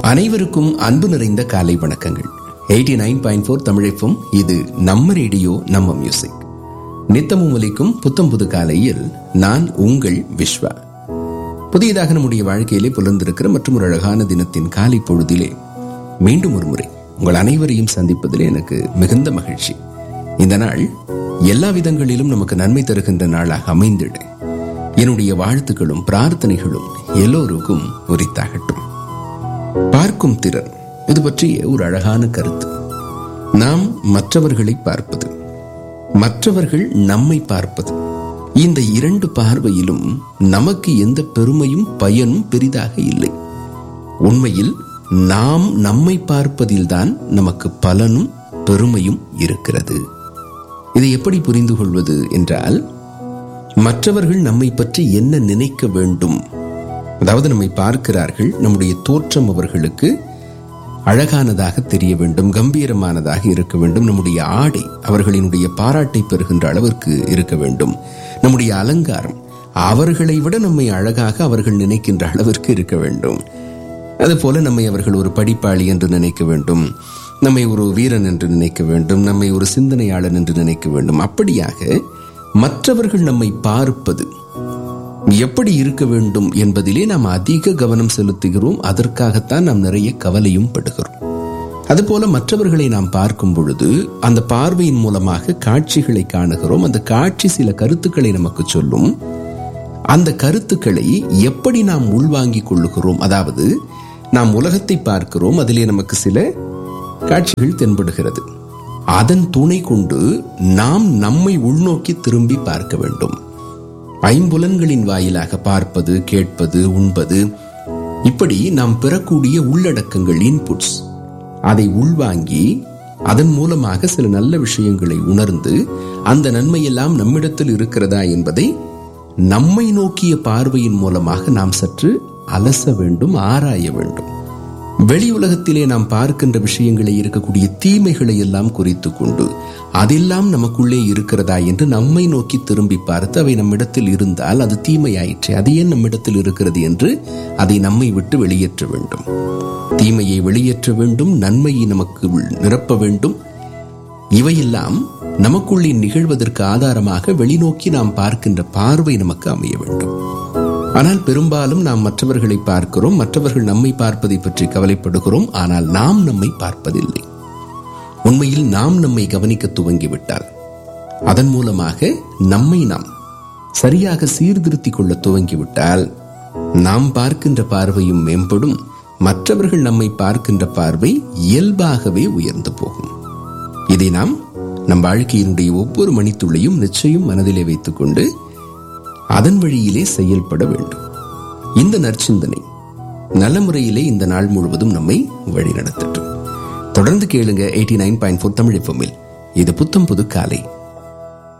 அனைவருக்கும் அன்பு நிறைந்த காலை வணக்கங்கள் எயிட்டி நைன் பாயிண்ட் ஃபோர் தமிழைப்பும் இது நம்ம ரேடியோ நம்ம மியூசிக் நித்தமும் ஒலிக்கும் புத்தம் புது காலையில் நான் உங்கள் விஸ்வா புதியதாக நம்முடைய வாழ்க்கையிலே புலர்ந்திருக்கிற மற்றும் ஒரு அழகான தினத்தின் காலை பொழுதிலே மீண்டும் ஒரு முறை உங்கள் அனைவரையும் சந்திப்பதிலே எனக்கு மிகுந்த மகிழ்ச்சி இந்த நாள் எல்லா விதங்களிலும் நமக்கு நன்மை தருகின்ற நாளாக அமைந்திட என்னுடைய வாழ்த்துக்களும் பிரார்த்தனைகளும் எல்லோருக்கும் உரித்தாகட்டும் பார்க்கும் திறன் இது பற்றிய ஒரு அழகான கருத்து நாம் மற்றவர்களை பார்ப்பது மற்றவர்கள் நம்மை பார்ப்பது இந்த இரண்டு பார்வையிலும் நமக்கு எந்த பெருமையும் பயனும் பெரிதாக இல்லை உண்மையில் நாம் நம்மை பார்ப்பதில்தான் நமக்கு பலனும் பெருமையும் இருக்கிறது இதை எப்படி புரிந்து கொள்வது என்றால் மற்றவர்கள் நம்மை பற்றி என்ன நினைக்க வேண்டும் அதாவது நம்மை பார்க்கிறார்கள் நம்முடைய தோற்றம் அவர்களுக்கு அழகானதாக தெரிய வேண்டும் கம்பீரமானதாக இருக்க வேண்டும் நம்முடைய ஆடை அவர்களினுடைய பாராட்டை பெறுகின்ற அளவிற்கு இருக்க வேண்டும் நம்முடைய அலங்காரம் அவர்களை விட நம்மை அழகாக அவர்கள் நினைக்கின்ற அளவிற்கு இருக்க வேண்டும் அதுபோல நம்மை அவர்கள் ஒரு படிப்பாளி என்று நினைக்க வேண்டும் நம்மை ஒரு வீரன் என்று நினைக்க வேண்டும் நம்மை ஒரு சிந்தனையாளன் என்று நினைக்க வேண்டும் அப்படியாக மற்றவர்கள் நம்மை பார்ப்பது எப்படி இருக்க வேண்டும் என்பதிலே நாம் அதிக கவனம் செலுத்துகிறோம் அதற்காகத்தான் நாம் நிறைய கவலையும் படுகிறோம் அதுபோல மற்றவர்களை நாம் பார்க்கும் பொழுது அந்த பார்வையின் மூலமாக காட்சிகளை காணுகிறோம் அந்த காட்சி சில கருத்துக்களை நமக்கு சொல்லும் அந்த கருத்துக்களை எப்படி நாம் உள்வாங்கிக் கொள்ளுகிறோம் அதாவது நாம் உலகத்தை பார்க்கிறோம் அதிலே நமக்கு சில காட்சிகள் தென்படுகிறது அதன் துணை கொண்டு நாம் நம்மை உள்நோக்கி திரும்பி பார்க்க வேண்டும் ஐம்புலன்களின் வாயிலாக பார்ப்பது கேட்பது உண்பது இப்படி நாம் பெறக்கூடிய உள்ளடக்கங்கள் இன்புட்ஸ் அதை உள்வாங்கி அதன் மூலமாக சில நல்ல விஷயங்களை உணர்ந்து அந்த நன்மையெல்லாம் நம்மிடத்தில் இருக்கிறதா என்பதை நம்மை நோக்கிய பார்வையின் மூலமாக நாம் சற்று அலச வேண்டும் ஆராய வேண்டும் வெளி உலகத்திலே நாம் பார்க்கின்ற விஷயங்களை இருக்கக்கூடிய தீமைகளை எல்லாம் குறித்து கொண்டு அதெல்லாம் நமக்குள்ளே இருக்கிறதா என்று நம்மை நோக்கி திரும்பி பார்த்து அவை நம்மிடத்தில் இருந்தால் அது தீமையாயிற்று அது ஏன் நம்மிடத்தில் இருக்கிறது என்று அதை நம்மை விட்டு வெளியேற்ற வேண்டும் தீமையை வெளியேற்ற வேண்டும் நன்மையை நமக்கு நிரப்ப வேண்டும் இவையெல்லாம் நமக்குள்ளே நிகழ்வதற்கு ஆதாரமாக வெளிநோக்கி நாம் பார்க்கின்ற பார்வை நமக்கு அமைய வேண்டும் ஆனால் பெரும்பாலும் நாம் மற்றவர்களை பார்க்கிறோம் மற்றவர்கள் நம்மை பார்ப்பதை பற்றி கவலைப்படுகிறோம் ஆனால் நாம் நம்மை பார்ப்பதில்லை உண்மையில் நாம் நம்மை கவனிக்க துவங்கிவிட்டால் அதன் மூலமாக நம்மை நாம் சரியாக சீர்திருத்திக் கொள்ள துவங்கிவிட்டால் நாம் பார்க்கின்ற பார்வையும் மேம்படும் மற்றவர்கள் நம்மை பார்க்கின்ற பார்வை இயல்பாகவே உயர்ந்து போகும் இதை நாம் நம் வாழ்க்கையினுடைய ஒவ்வொரு மணித்துள்ளையும் நிச்சயம் மனதிலே வைத்துக்கொண்டு அதன் வழியிலே செயல்பட வேண்டும் இந்த நற்சிந்தனை நல்ல முறையிலே இந்த நாள் முழுவதும் நம்மை வழிநடத்தட்டும் தொடர்ந்து கேளுங்க eighty nine point four Tamil இது புத்தம் புது காலை